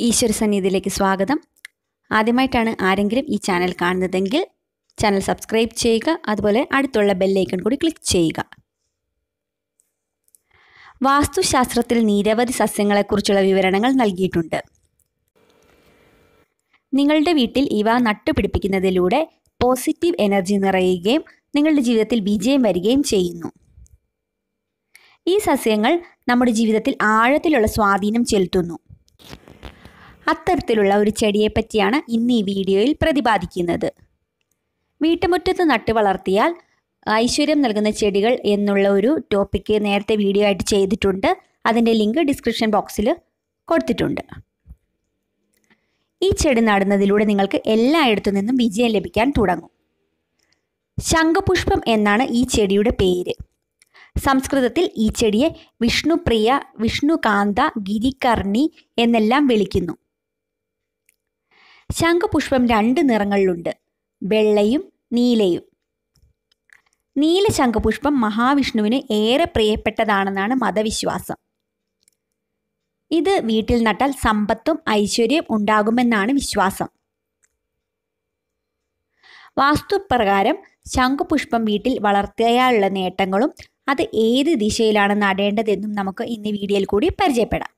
ഈശ്വര സന്നിധിയിലേക്ക് സ്വാഗതം ആദ്യമായിട്ടാണ് ആരെങ്കിലും ഈ ചാനൽ കാണുന്നതെങ്കിൽ ചാനൽ സബ്സ്ക്രൈബ് ചെയ്യുക അതുപോലെ അടുത്തുള്ള ബെല്ലൈക്കൺ കൂടി ക്ലിക്ക് ചെയ്യുക വാസ്തുശാസ്ത്രത്തിൽ നിരവധി സസ്യങ്ങളെക്കുറിച്ചുള്ള വിവരണങ്ങൾ നൽകിയിട്ടുണ്ട് നിങ്ങളുടെ വീട്ടിൽ ഇവ നട്ടുപിടിപ്പിക്കുന്നതിലൂടെ പോസിറ്റീവ് എനർജി നിറയുകയും നിങ്ങളുടെ ജീവിതത്തിൽ വിജയം വരികയും ചെയ്യുന്നു ഈ സസ്യങ്ങൾ നമ്മുടെ ജീവിതത്തിൽ ആഴത്തിലുള്ള സ്വാധീനം ചെലുത്തുന്നു അത്തരത്തിലുള്ള ഒരു ചെടിയെ പറ്റിയാണ് ഇന്ന് ഈ വീഡിയോയിൽ പ്രതിപാദിക്കുന്നത് വീട്ടുമുറ്റത്ത് നട്ടു വളർത്തിയാൽ ഐശ്വര്യം നൽകുന്ന ചെടികൾ എന്നുള്ള ഒരു ടോപ്പിക്ക് നേരത്തെ വീഡിയോ ആയിട്ട് ചെയ്തിട്ടുണ്ട് അതിൻ്റെ ലിങ്ക് ഡിസ്ക്രിപ്ഷൻ ബോക്സിൽ കൊടുത്തിട്ടുണ്ട് ഈ ചെടി നടുന്നതിലൂടെ നിങ്ങൾക്ക് എല്ലായിടത്തു നിന്നും വിജയം ലഭിക്കാൻ തുടങ്ങും ശംഖുപുഷ്പം എന്നാണ് ഈ ചെടിയുടെ പേര് സംസ്കൃതത്തിൽ ഈ ചെടിയെ വിഷ്ണുപ്രിയ വിഷ്ണുകാന്ത ഗിരികർണി എന്നെല്ലാം വിളിക്കുന്നു ശംഖുപുഷ്പം രണ്ട് നിറങ്ങളിലുണ്ട് വെള്ളയും നീലയും നീല ശംഖുപുഷ്പം മഹാവിഷ്ണുവിന് ഏറെ പ്രിയപ്പെട്ടതാണെന്നാണ് മതവിശ്വാസം ഇത് വീട്ടിൽ നട്ടാൽ സമ്പത്തും ഐശ്വര്യം ഉണ്ടാകുമെന്നാണ് വിശ്വാസം വാസ്തുപ്രകാരം ശംഖുപുഷ്പം വീട്ടിൽ വളർത്തിയാലുള്ള നേട്ടങ്ങളും അത് ഏത് ദിശയിലാണ് നടേണ്ടതെന്നും നമുക്ക് ഇന്ന് വീഡിയോയിൽ കൂടി പരിചയപ്പെടാം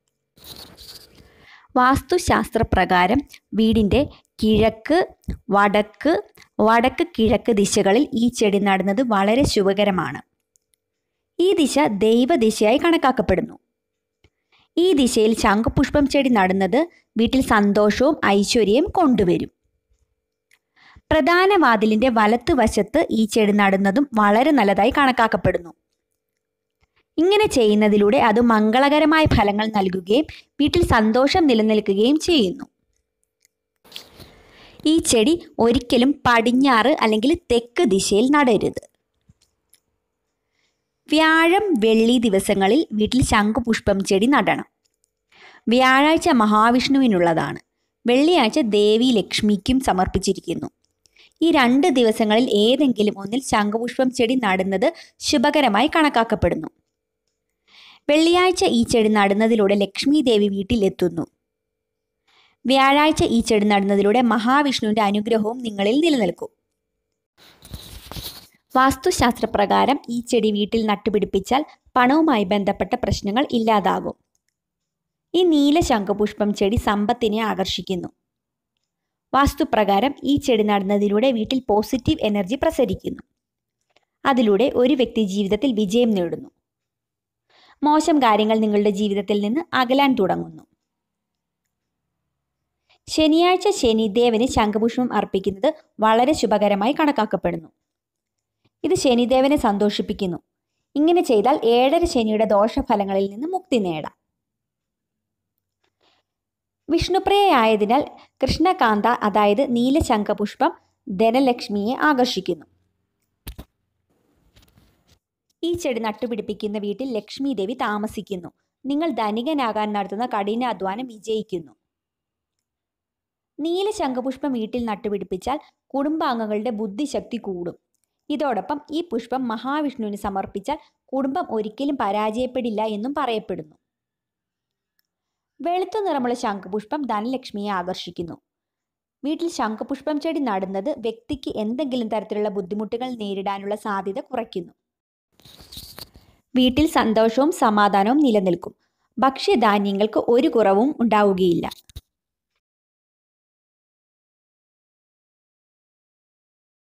വാസ്തുശാസ്ത്രപ്രകാരം വീടിൻ്റെ കിഴക്ക് വടക്ക് വടക്ക് കിഴക്ക് ദിശകളിൽ ഈ ചെടി നടുന്നത് വളരെ ശുഭകരമാണ് ഈ ദിശ ദൈവദിശയായി കണക്കാക്കപ്പെടുന്നു ഈ ദിശയിൽ ശംഖുപുഷ്പം ചെടി നടുന്നത് വീട്ടിൽ സന്തോഷവും ഐശ്വര്യവും കൊണ്ടുവരും പ്രധാന വാതിലിൻ്റെ വലത്തുവശത്ത് ഈ ചെടി നടുന്നതും വളരെ നല്ലതായി കണക്കാക്കപ്പെടുന്നു ഇങ്ങനെ ചെയ്യുന്നതിലൂടെ അത് മംഗളകരമായ ഫലങ്ങൾ നൽകുകയും വീട്ടിൽ സന്തോഷം നിലനിൽക്കുകയും ചെയ്യുന്നു ഈ ചെടി ഒരിക്കലും പടിഞ്ഞാറ് അല്ലെങ്കിൽ തെക്ക് ദിശയിൽ നടരുത് വ്യാഴം വെള്ളി ദിവസങ്ങളിൽ വീട്ടിൽ ശംഖുപുഷ്പം ചെടി നടണം വ്യാഴാഴ്ച മഹാവിഷ്ണുവിനുള്ളതാണ് വെള്ളിയാഴ്ച ദേവി ലക്ഷ്മിക്കും സമർപ്പിച്ചിരിക്കുന്നു ഈ രണ്ട് ദിവസങ്ങളിൽ ഏതെങ്കിലും ഒന്നിൽ ശംഖുപുഷ്പം ചെടി നടുന്നത് ശുഭകരമായി കണക്കാക്കപ്പെടുന്നു വെള്ളിയാഴ്ച ഈ ചെടി നടുന്നതിലൂടെ ലക്ഷ്മി ദേവി വീട്ടിലെത്തുന്നു വ്യാഴാഴ്ച ഈ ചെടി നടുന്നതിലൂടെ മഹാവിഷ്ണുവിൻ്റെ അനുഗ്രഹവും നിങ്ങളിൽ നിലനിൽക്കും വാസ്തുശാസ്ത്രപ്രകാരം ഈ ചെടി വീട്ടിൽ നട്ടുപിടിപ്പിച്ചാൽ പണവുമായി ബന്ധപ്പെട്ട പ്രശ്നങ്ങൾ ഇല്ലാതാകും ഈ നീല ശംഖുപുഷ്പം ചെടി സമ്പത്തിനെ ആകർഷിക്കുന്നു വാസ്തുപ്രകാരം ഈ ചെടി നടുന്നതിലൂടെ വീട്ടിൽ പോസിറ്റീവ് എനർജി പ്രസരിക്കുന്നു അതിലൂടെ ഒരു വ്യക്തി ജീവിതത്തിൽ വിജയം നേടുന്നു മോശം കാര്യങ്ങൾ നിങ്ങളുടെ ജീവിതത്തിൽ നിന്ന് അകലാൻ തുടങ്ങുന്നു ശനിയാഴ്ച ശനിദേവന് ശംഖുപുഷ്പം അർപ്പിക്കുന്നത് വളരെ ശുഭകരമായി കണക്കാക്കപ്പെടുന്നു ഇത് ശനിദേവനെ സന്തോഷിപ്പിക്കുന്നു ഇങ്ങനെ ചെയ്താൽ ഏഴര ശനിയുടെ ദോഷഫലങ്ങളിൽ നിന്ന് മുക്തി നേടാം വിഷ്ണുപ്രിയയായതിനാൽ കൃഷ്ണകാന്ത അതായത് നീല ശംഖപുഷ്പം ധനലക്ഷ്മിയെ ആകർഷിക്കുന്നു ഈ ചെടി നട്ടുപിടിപ്പിക്കുന്ന വീട്ടിൽ ലക്ഷ്മി ദേവി താമസിക്കുന്നു നിങ്ങൾ ധനികനാകാൻ നടത്തുന്ന കഠിനാധ്വാനം വിജയിക്കുന്നു നീല ശംഖുപുഷ്പം വീട്ടിൽ നട്ടുപിടിപ്പിച്ചാൽ കുടുംബാംഗങ്ങളുടെ ബുദ്ധിശക്തി കൂടും ഇതോടൊപ്പം ഈ പുഷ്പം മഹാവിഷ്ണുവിന് സമർപ്പിച്ചാൽ കുടുംബം ഒരിക്കലും പരാജയപ്പെടില്ല എന്നും പറയപ്പെടുന്നു വെളുത്ത നിറമുള്ള ശംഖുപുഷ്പം ധനലക്ഷ്മിയെ ആകർഷിക്കുന്നു വീട്ടിൽ ശംഖുപുഷ്പം ചെടി നടുന്നത് വ്യക്തിക്ക് എന്തെങ്കിലും തരത്തിലുള്ള ബുദ്ധിമുട്ടുകൾ നേരിടാനുള്ള സാധ്യത കുറയ്ക്കുന്നു വീട്ടിൽ സന്തോഷവും സമാധാനവും നിലനിൽക്കും ഭക്ഷ്യധാന്യങ്ങൾക്ക് ഒരു കുറവും ഉണ്ടാവുകയില്ല